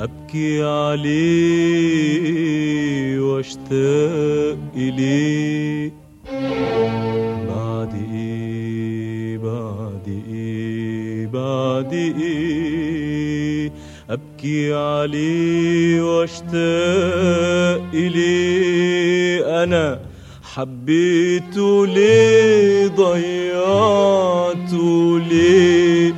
أبكي عليه واشتاق إليه بعد إيه بعد إيه بعد إيه أبكي عليه واشتاق إليه أنا حبيته ليه ضيعته ليه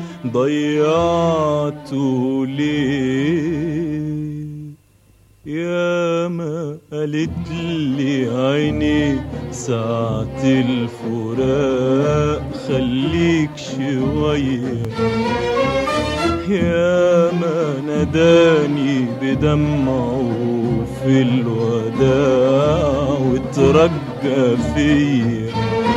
ضيعته ليه يا ما قالت لي عيني ساعة الفراق خليك شوية يا ما ناداني بدمعه في الوداع وترجى فيا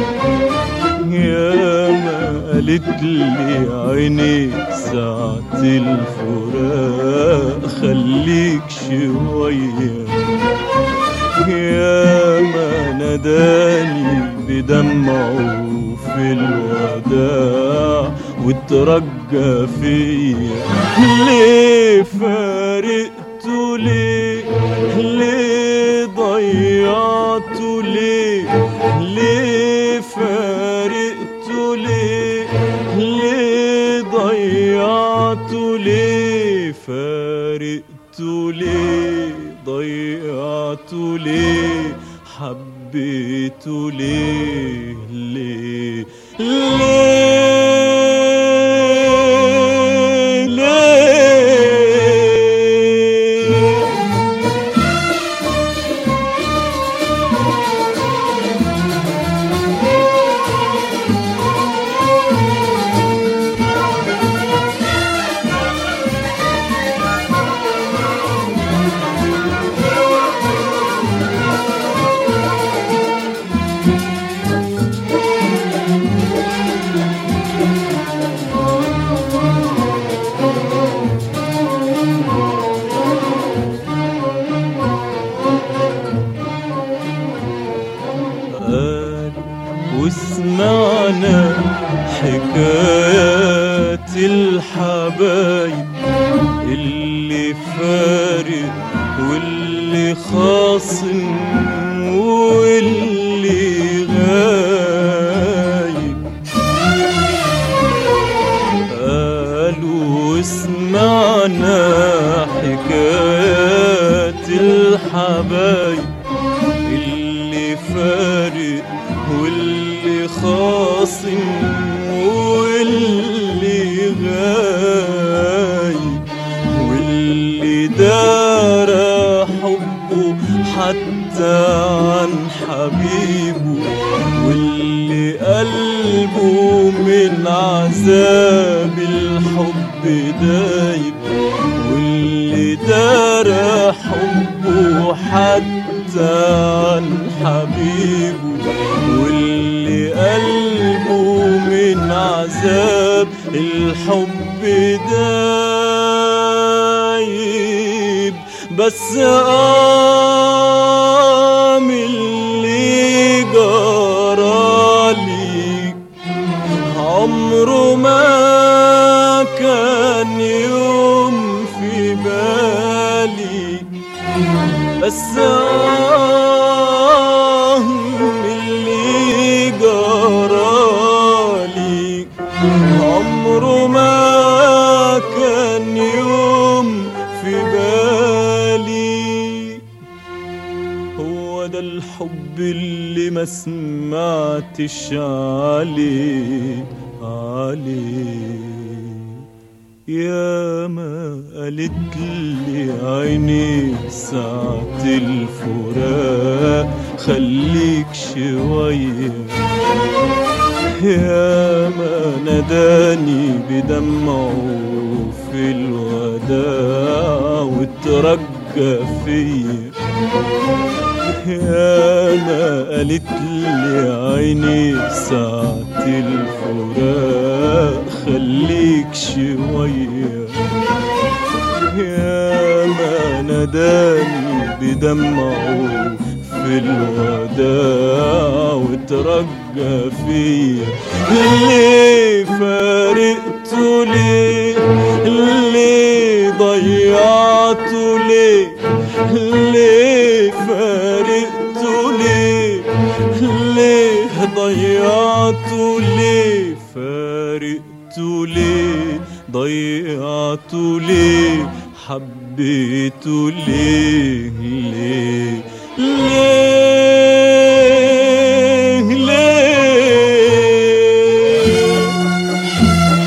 يا ما قالت لي عيني ساعة الفراق خليك شوية يا ما ناداني بدمعه في الوداع وترجى فيا ليه فارقته ليه ليه ضيعته ليه ليه فارقته ليه ليه ضيعته ليه فارقته ليه ضيعته ليه حبيته ليه ليه ليه ليه قال وسمعنا حكايات الحبايب اللي فارق واللي خاصم واللي غايب قالوا اسمعنا حكايات الحبايب اللي فارق واللي خاصم واللي غايب واللي دار حبه حتى عن حبيبه واللي قلبه من عذاب الحب دايب واللي دار حبه حتى عن حبيبه واللي قلبه من عذاب الحب دايب بس قام اللي جرالي عمره ما كان يوم في بالي بس آه اللي جرالي عمره ما كان يوم في بالي هو ده الحب اللي ما سمعتش عليه عليه يا ما قالت لي عيني ساعة الفراق خليك شوية يا ما ناداني بدمعه في الوداع وترجى فيا يا ما قالت لي عيني ساعة الفراق خليك شوية يا ما ناداني بدمعه في الوداع وترجى فيا ليه فارقته ليه ليه ضيعته ليه ليه فارقته ليه ليه ضيعته ليه فارقته ليه ضيعته ليه حبيته ليه ليه ليه ليه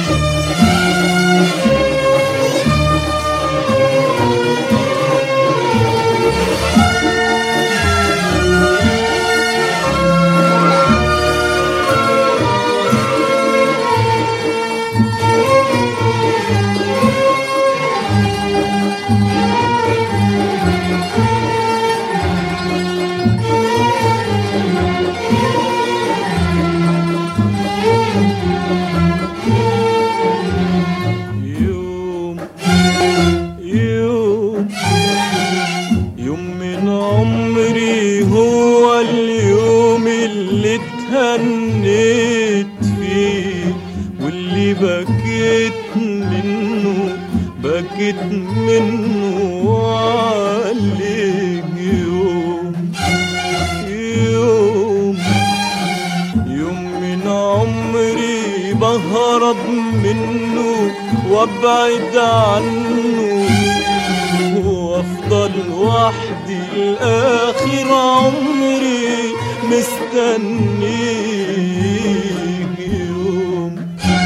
يوم يوم يوم من عمري هو اليوم اللي اتهنيت فيه واللي بكيت منه بكيت منه عليه يوم يوم يوم من عمري بهرب منه وابعد عنه وافضل وحدي لاخر عمري مستنيه يوم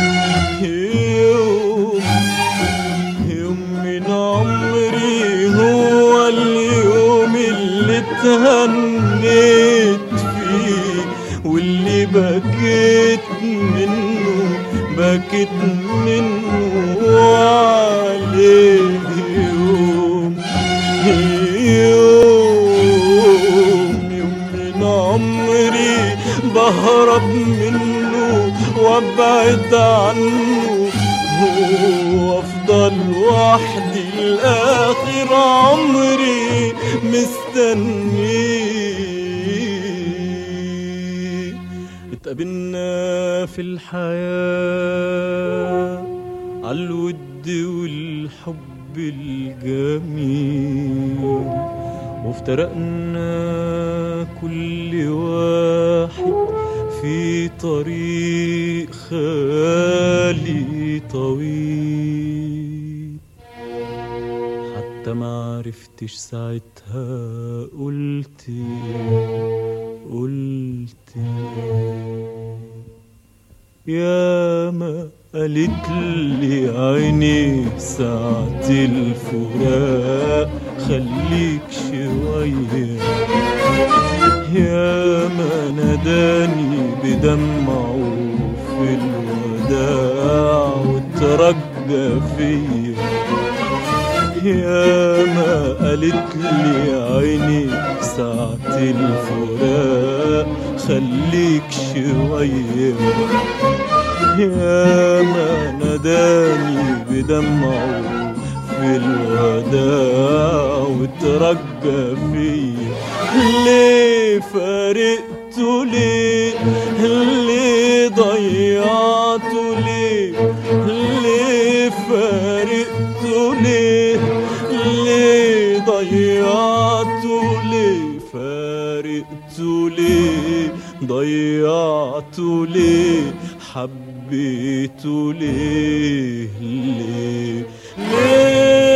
يوم يوم من عمري هو اليوم اللي اتهنيت فيه واللي بكيت منه بكيت منه عليه يوم يوم يوم من عمري بهرب منه وابعد عنه وافضل وحدي لاخر عمري مستنيه اتقابلنا في الحياة عالود والحب الجميل وافترقنا كل واحد في طريق خالي طويل حتى ما عرفتش ساعتها قلت قلت يا ما قالت لي عيني ساعة الفراق خليك شوية يا ما ناداني بدمعه في الوداع وترجى فيا يا ما قالت لي عيني ساعة الفراق خليك شوية يا ما ناداني بدمعه في الوداع وترجى فيا ليه فارقته ليه ليه ضيعته ليه ليه فارقته ليه ليه ضيعته ليه فارقته ليه ضيعته ليه حبيته ليه ليه ليه